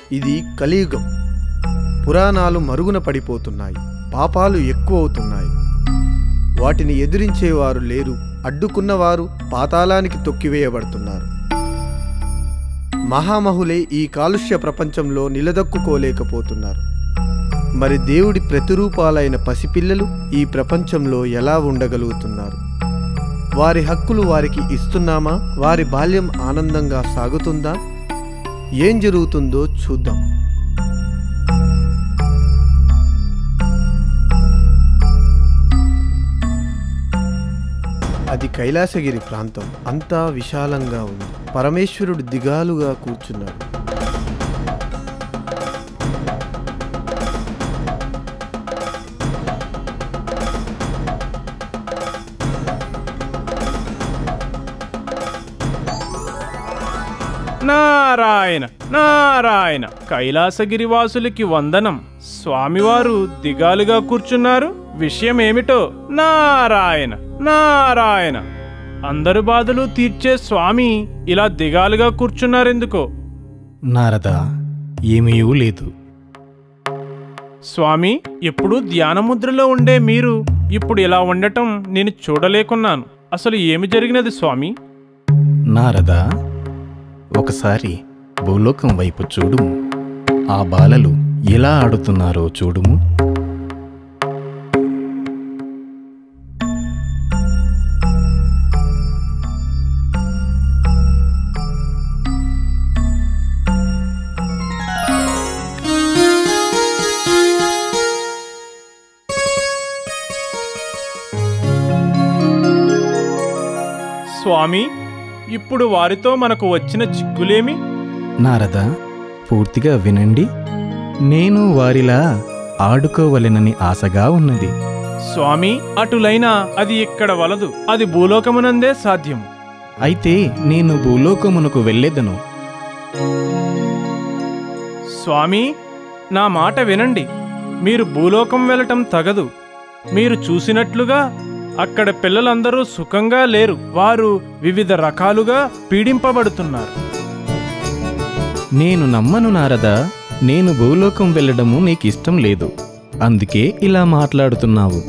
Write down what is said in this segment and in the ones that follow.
ఇది కలియుగం పురాణాలు మరుగున పడిపోతున్నాయి పాపాలు ఎక్కువ అవుతున్నాయి వాటిని ఎదిరించేవారు లేరు అడ్డుకున్నవారు పాతాళానికి తొక్కివేయబడుతున్నారు మహామహులే ఈ కాలుష్య ప్రపంచంలో నిలదొక్కుకోలేకపోతున్నారు మరి దేవుడి ప్రతిరూపాలైన పసిపిల్లలు ఈ ప్రపంచంలో ఎలా ఉండగలుగుతున్నారు వారి హక్కులు వారికి ఇస్తున్నామా వారి బాల్యం ఆనందంగా సాగుతుందా ఏం జరుగుతుందో చూద్దాం అది కైలాసగిరి ప్రాంతం అంతా విశాలంగా ఉంది పరమేశ్వరుడు దిగాలుగా కూర్చున్నాడు నారాయణ నారాయణ కైలాసగిరివాసులకి వందనం స్వామివారు దిగాలుగా కూర్చున్నారు విషయం ఏమిటో నారాయణ నారాయణ అందరు బాధలు తీర్చే స్వామి ఇలా దిగాలుగా కూర్చున్నారెందుకో నారద ఏమీ లేదు స్వామి ఎప్పుడు ధ్యానముద్రలో ఉండే మీరు ఇప్పుడు ఇలా ఉండటం నేను చూడలేకున్నాను అసలు ఏమి జరిగినది స్వామి నారద ఒకసారి భూలోకం వైపు చూడుము ఆ బాలలు ఎలా ఆడుతున్నారో చూడుము స్వామి ఇప్పుడు వారితో మనకు వచ్చిన చిక్కులేమి నారద పూర్తిగా వినండి నేను వారిలా ఆడుకోవలెనని ఆశగా ఉన్నది స్వామి అటులైనా అది ఇక్కడ వలదు అది భూలోకమునందే సాధ్యం అయితే నేను భూలోకమునకు వెళ్ళేదను స్వామి నా మాట వినండి మీరు భూలోకం వెళ్ళటం తగదు మీరు చూసినట్లుగా అక్కడ పిల్లలందరూ సుఖంగా లేరు వారు వివిధ రకాలుగా పీడింపబడుతున్నారు నేను నమ్మను నారద నేను భూలోకం వెళ్ళడము నీకిష్టం లేదు అందుకే ఇలా మాట్లాడుతున్నావు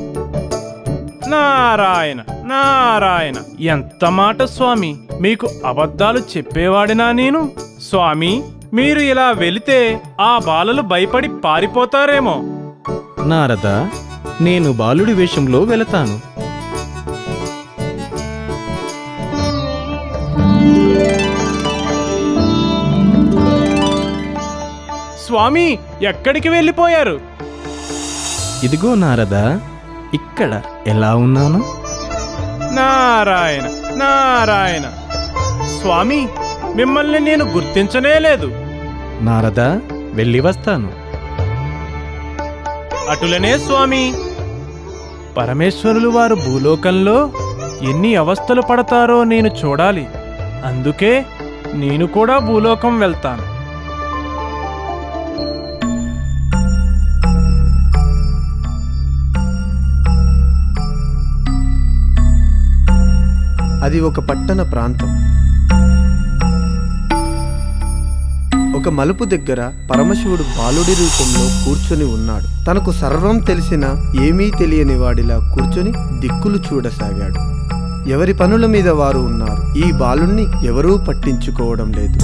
నారాయణ నారాయణ ఎంత మాట స్వామి మీకు అబద్ధాలు చెప్పేవాడినా నేను స్వామి మీరు ఇలా వెళితే ఆ బాలలు భయపడి పారిపోతారేమో నారద నేను బాలుడి వేషంలో వెళతాను స్వామి ఎక్కడికి వెళ్ళిపోయారు ఇదిగో నారద ఇక్కడ ఎలా ఉన్నాను నారాయణ నారాయణ స్వామి మిమ్మల్ని నేను గుర్తించనే లేదు నారద వెళ్ళి వస్తాను అటులనే స్వామి పరమేశ్వరులు వారు భూలోకంలో ఎన్ని అవస్థలు పడతారో నేను చూడాలి అందుకే నేను కూడా భూలోకం వెళ్తాను అది ఒక పట్టణ ప్రాంతం ఒక మలుపు దగ్గర పరమశివుడు బాలుడి రూపంలో కూర్చొని ఉన్నాడు తనకు సర్వం తెలిసిన ఏమీ తెలియని వాడిలా కూర్చొని దిక్కులు చూడసాగాడు ఎవరి పనుల మీద వారు ఉన్నారు ఈ బాలుణ్ణి ఎవరూ పట్టించుకోవడం లేదు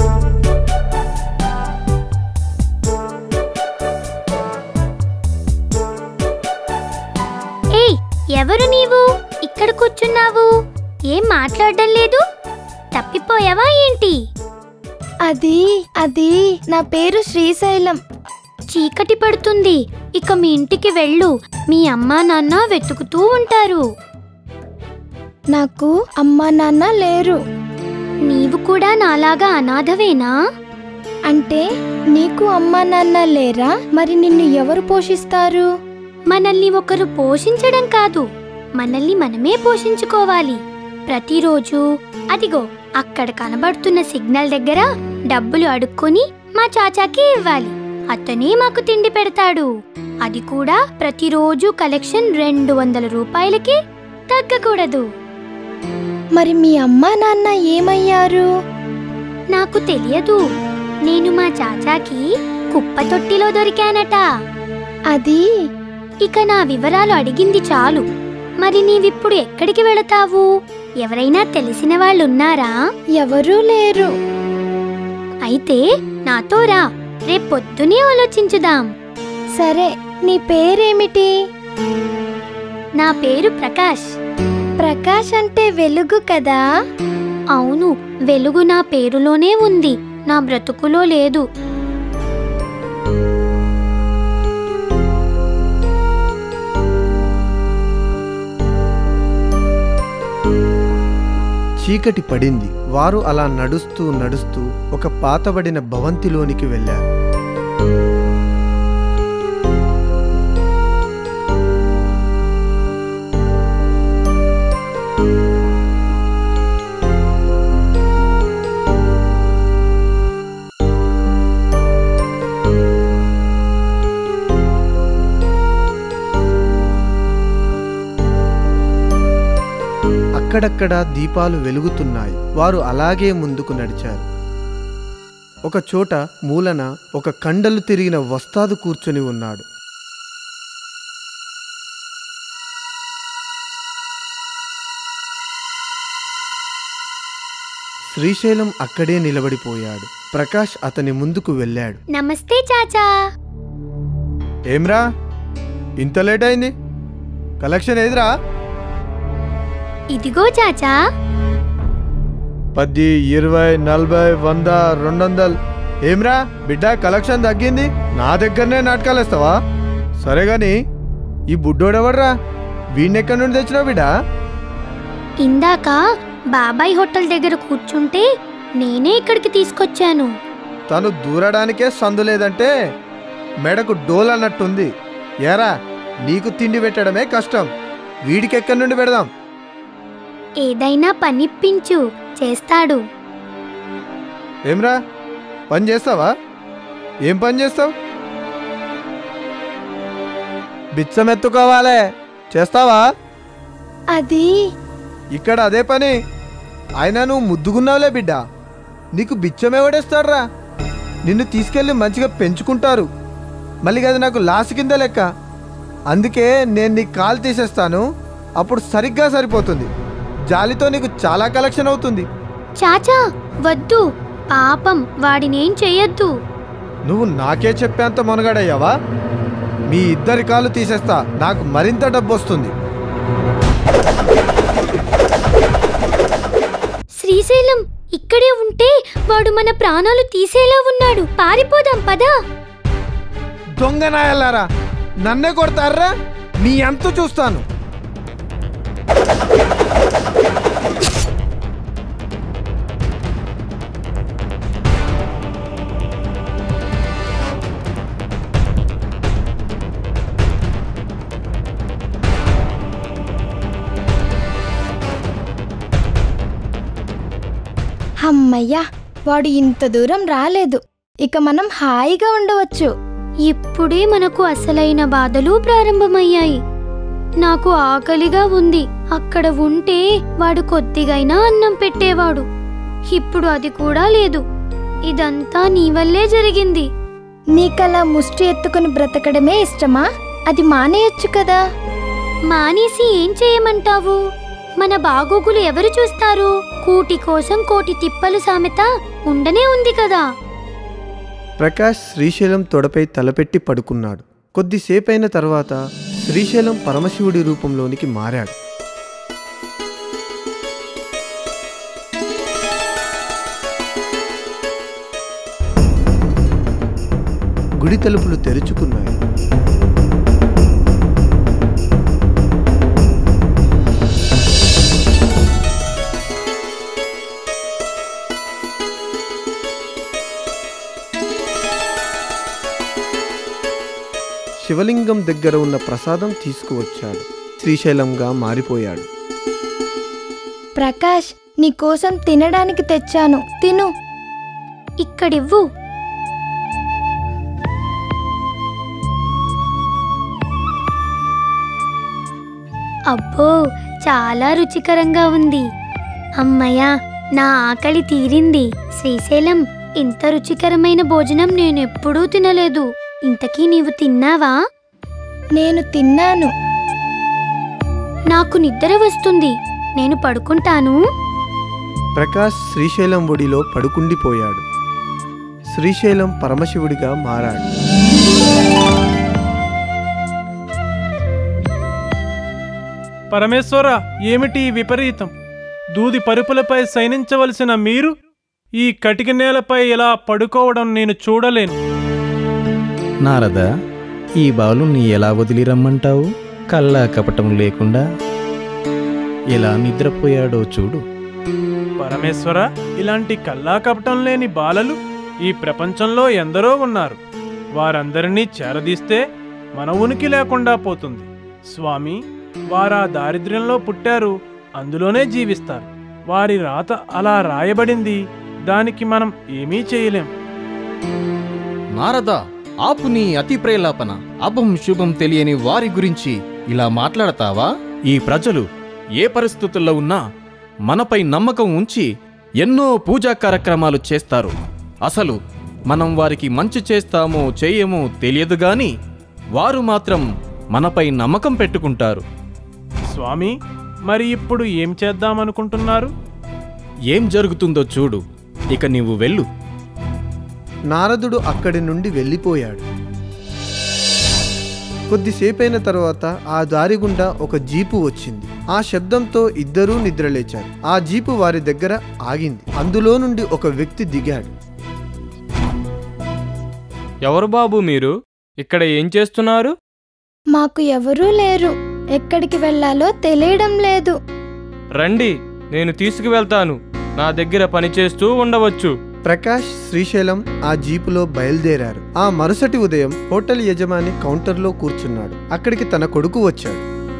ఏయ్ ఎవరు నీవు ఇక్కడ కూర్చున్నావు ఏం మాట్లాడడం లేదు తప్పిపోయావా ఏంటి అది అది నా పేరు శ్రీశైలం చీకటి పడుతుంది ఇక మీ ఇంటికి వెళ్ళు మీ అమ్మా నాన్న వెతుకుతూ ఉంటారు నాకు అమ్మా నాన్న లేరు నీవు కూడా నాలాగా అనాథవేనా అంటే నీకు అమ్మా నాన్న లేరా మరి నిన్ను ఎవరు పోషిస్తారు మనల్ని ఒకరు పోషించడం కాదు మనల్ని మనమే పోషించుకోవాలి ప్రతిరోజు అదిగో అక్కడ కనబడుతున్న సిగ్నల్ దగ్గర డబ్బులు అడుక్కొని మా చాచాకి ఇవ్వాలి అతనే మాకు తిండి పెడతాడు అది కూడా ప్రతిరోజు కలెక్షన్ రెండు వందల రూపాయలకి తగ్గకూడదు మరి మీ అమ్మా నాన్న ఏమయ్యారు నాకు తెలియదు నేను మా చాచాకి కుప్ప తొట్టిలో దొరికానట అది ఇక నా వివరాలు అడిగింది చాలు మరి నీవిప్పుడు ఎక్కడికి వెళతావు ఎవరైనా తెలిసిన వాళ్ళున్నారా ఎవరూ లేరు అయితే నాతో రా రేపొద్దునే ఆలోచించుదాం సరే నీ పేరేమిటి నా పేరు ప్రకాష్ ప్రకాష్ అంటే వెలుగు కదా అవును వెలుగు నా పేరులోనే ఉంది నా బ్రతుకులో లేదు చీకటి పడింది వారు అలా నడుస్తూ నడుస్తూ ఒక పాతబడిన భవంతిలోనికి వెళ్ళారు అక్కడక్కడ దీపాలు వెలుగుతున్నాయి వారు అలాగే ముందుకు నడిచారు ఒక చోట మూలన ఒక కండలు తిరిగిన వస్తాదు కూర్చొని ఉన్నాడు శ్రీశైలం అక్కడే నిలబడిపోయాడు ప్రకాష్ అతని ముందుకు వెళ్ళాడు నమస్తే చాచా ఏమ్రా ఇంత లేట్ అయింది కలెక్షన్ ఏదిరా ఇదిగో చాచా పది ఇరవై నలభై వంద రెండు వందలు ఏమ్రా బిడ్డ కలెక్షన్ తగ్గింది నా దగ్గరనే నాటకాలు వేస్తావా సరే గాని ఈ బుడ్డోడెవడ్రా వీణెక్కడి నుండి తెచ్చినావు బిడ్డ ఇందాక బాబాయ్ హోటల్ దగ్గర కూర్చుంటే నేనే ఇక్కడికి తీసుకొచ్చాను తను దూరడానికే సందు లేదంటే మెడకు డోల్ అన్నట్టుంది ఏరా నీకు తిండి పెట్టడమే కష్టం వీడికి ఎక్కడి నుండి పెడదాం ఏదైనా పనిప్పించు చేస్తాడు ఏమ్రా పని చేస్తావా ఏం పని చేస్తావు బిచ్చం ఎత్తుకోవాలే చేస్తావా అది ఇక్కడ అదే పని అయినా నువ్వు ముద్దుగున్నావులే బిడ్డ నీకు బిచ్చం ఎవడేస్తాడ్రా నిన్ను తీసుకెళ్ళి మంచిగా పెంచుకుంటారు మళ్ళీ అది నాకు లాస్ కింద లెక్క అందుకే నేను నీ కాలు తీసేస్తాను అప్పుడు సరిగ్గా సరిపోతుంది జాలితో నీకు చాలా కలెక్షన్ అవుతుంది చాచా వద్దు పాపం వాడినేం చెయ్యొద్దు నువ్వు నాకే చెప్పేంత మొనగాడయ్యావా మీ ఇద్దరి కాలు తీసేస్తా నాకు మరింత డబ్బు వస్తుంది శ్రీశైలం ఇక్కడే ఉంటే వాడు మన ప్రాణాలు తీసేలా ఉన్నాడు పారిపోదాం పదా దొంగ నాయలారా నన్నే కొడతారా మీ అంత చూస్తాను అమ్మయ్యా వాడు ఇంత దూరం రాలేదు ఇక మనం హాయిగా ఉండవచ్చు ఇప్పుడే మనకు అసలైన బాధలు ప్రారంభమయ్యాయి నాకు ఆకలిగా ఉంది అక్కడ ఉంటే వాడు కొద్దిగైనా అన్నం పెట్టేవాడు ఇప్పుడు అది కూడా లేదు ఇదంతా నీ వల్లే జరిగింది నీకలా ముష్టి ఎత్తుకుని బ్రతకడమే ఇష్టమా అది మానేయొచ్చు కదా మానేసి ఏం చేయమంటావు మన బాగోగులు ఎవరు చూస్తారు కూటి కోసం కోటి తిప్పలు సామెత ఉండనే ఉంది కదా ప్రకాష్ శ్రీశైలం తొడపై తలపెట్టి పడుకున్నాడు కొద్దిసేపైన తర్వాత శ్రీశైలం పరమశివుడి రూపంలోనికి మారాడు గుడి తలుపులు తెరుచుకున్నాయి శివలింగం దగ్గర ఉన్న ప్రసాదం తీసుకువచ్చాడు శ్రీశైలంగా మారిపోయాడు ప్రకాష్ నీకోసం తినడానికి తెచ్చాను తిను ఇక్కడివ్వు అబ్బో చాలా రుచికరంగా ఉంది అమ్మయ్య నా ఆకలి తీరింది శ్రీశైలం ఇంత రుచికరమైన భోజనం నేనెప్పుడూ తినలేదు ఇంతకీ నీవు తిన్నావా నేను తిన్నాను నాకు నిద్ర వస్తుంది నేను పడుకుంటాను ప్రకాష్ శ్రీశైలం ఒడిలో పడుకుండిపోయాడు శ్రీశైలం పరమశివుడిగా మారాడు పరమేశ్వర ఏమిటి ఈ విపరీతం దూది పరుపులపై శయనించవలసిన మీరు ఈ కటిక నేలపై ఇలా పడుకోవడం నేను చూడలేను నారద ఈ బాలుని ఎలా వదిలి రమ్మంటావు కల్లా కపటం లేకుండా ఎలా నిద్రపోయాడో చూడు పరమేశ్వర ఇలాంటి కల్లా కపటం లేని బాలలు ఈ ప్రపంచంలో ఎందరో ఉన్నారు వారందరినీ చేరదీస్తే మన ఉనికి లేకుండా పోతుంది స్వామి వారా దారిద్ర్యంలో పుట్టారు అందులోనే జీవిస్తారు వారి రాత అలా రాయబడింది దానికి మనం ఏమీ చేయలేం నారద ఆపు నీ అతి ప్రేలాపన అభం శుభం తెలియని వారి గురించి ఇలా మాట్లాడతావా ఈ ప్రజలు ఏ పరిస్థితుల్లో ఉన్నా మనపై నమ్మకం ఉంచి ఎన్నో పూజా కార్యక్రమాలు చేస్తారు అసలు మనం వారికి మంచి చేస్తామో చేయమో తెలియదు గాని వారు మాత్రం మనపై నమ్మకం పెట్టుకుంటారు స్వామి మరి ఇప్పుడు ఏం చేద్దామనుకుంటున్నారు ఏం జరుగుతుందో చూడు ఇక నీవు వెళ్ళు నారదుడు అక్కడి నుండి వెళ్ళిపోయాడు కొద్దిసేపైన తర్వాత ఆ దారి గుండా ఒక జీపు వచ్చింది ఆ శబ్దంతో ఇద్దరూ నిద్రలేచారు ఆ జీపు వారి దగ్గర ఆగింది అందులో నుండి ఒక వ్యక్తి దిగాడు ఎవరు బాబు మీరు ఇక్కడ ఏం చేస్తున్నారు మాకు ఎవరూ లేరు ఎక్కడికి వెళ్ళాలో తెలియడం లేదు రండి నేను తీసుకువెళ్తాను నా దగ్గర పనిచేస్తూ ఉండవచ్చు ప్రకాష్ శ్రీశైలం ఆ జీపులో బయలుదేరారు ఆ మరుసటి ఉదయం హోటల్ యజమాని కౌంటర్లో కూర్చున్నాడు అక్కడికి తన కొడుకు వచ్చాడు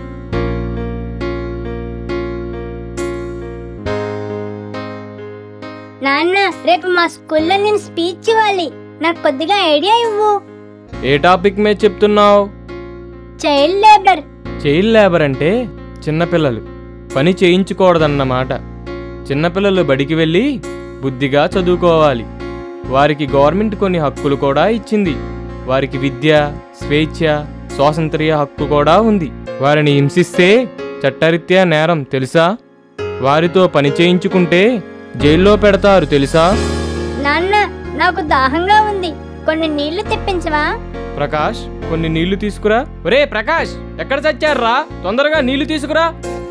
నాన్న రేపు మా స్కూల్లో నేను స్పీచ్ ఇవ్వాలి నాకు కొద్దిగా ఐడియా ఇవ్వు ఏ టాపిక్ మీద చెప్తున్నావు చైల్డ్ లేబర్ చైల్డ్ లేబర్ అంటే చిన్నపిల్లలు పని చేయించకూడదన్నమాట చిన్నపిల్లలు బడికి వెళ్ళి బుద్ధిగా చదువుకోవాలి వారికి గవర్నమెంట్ కొన్ని హక్కులు కూడా ఇచ్చింది వారికి విద్య స్వేచ్ఛ స్వాతంత్ర్య హక్కు కూడా ఉంది వారిని హింసిస్తే చట్టరీత్యా నేరం తెలుసా వారితో పని చేయించుకుంటే జైల్లో పెడతారు తెలుసా నాన్న నాకు దాహంగా ఉంది కొన్ని నీళ్లు తెప్పించవా ప్రకాష్ కొన్ని నీళ్లు తీసుకురా ఒరే ప్రకాష్ ఎక్కడ చచ్చారా తొందరగా నీళ్లు తీసుకురా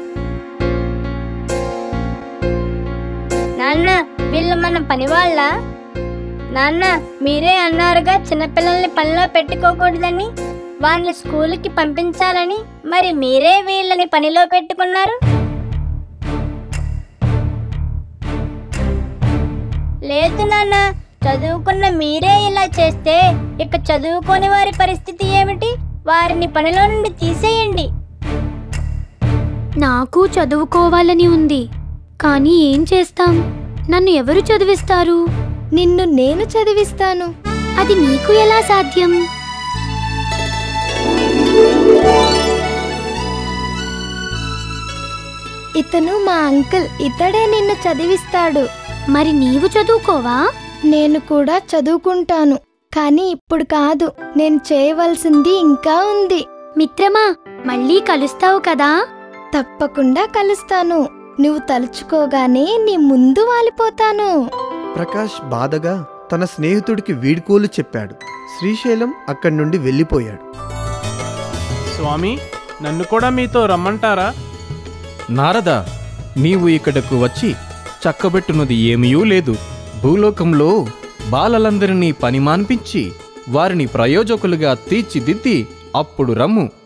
నాన్న వీళ్ళు మన పని వాళ్ళ నాన్న మీరే అన్నారుగా చిన్నపిల్లల్ని పనిలో పెట్టుకోకూడదని వాళ్ళని స్కూల్కి పంపించాలని మరి మీరే వీళ్ళని పనిలో పెట్టుకున్నారు లేదు నాన్న చదువుకున్న మీరే ఇలా చేస్తే ఇక చదువుకోని వారి పరిస్థితి ఏమిటి వారిని పనిలో నుండి తీసేయండి నాకు చదువుకోవాలని ఉంది కానీ ఏం చేస్తాం నన్ను ఎవరు చదివిస్తారు నిన్ను నేను చదివిస్తాను అది నీకు ఎలా సాధ్యం ఇతను మా అంకుల్ ఇతడే నిన్ను చదివిస్తాడు మరి నీవు చదువుకోవా నేను కూడా చదువుకుంటాను కానీ ఇప్పుడు కాదు నేను చేయవలసింది ఇంకా ఉంది మిత్రమా మళ్ళీ కలుస్తావు కదా తప్పకుండా కలుస్తాను నువ్వు తలుచుకోగానే నీ ముందు వాలిపోతాను ప్రకాష్ బాధగా తన స్నేహితుడికి వీడ్కోలు చెప్పాడు శ్రీశైలం అక్కడి నుండి వెళ్ళిపోయాడు స్వామి నన్ను కూడా మీతో రమ్మంటారా నారద నీవు ఇక్కడకు వచ్చి చక్కబెట్టున్నది ఏమీయూ లేదు భూలోకంలో బాలలందరినీ పని మాన్పించి వారిని ప్రయోజకులుగా తీర్చిదిద్ది అప్పుడు రమ్ము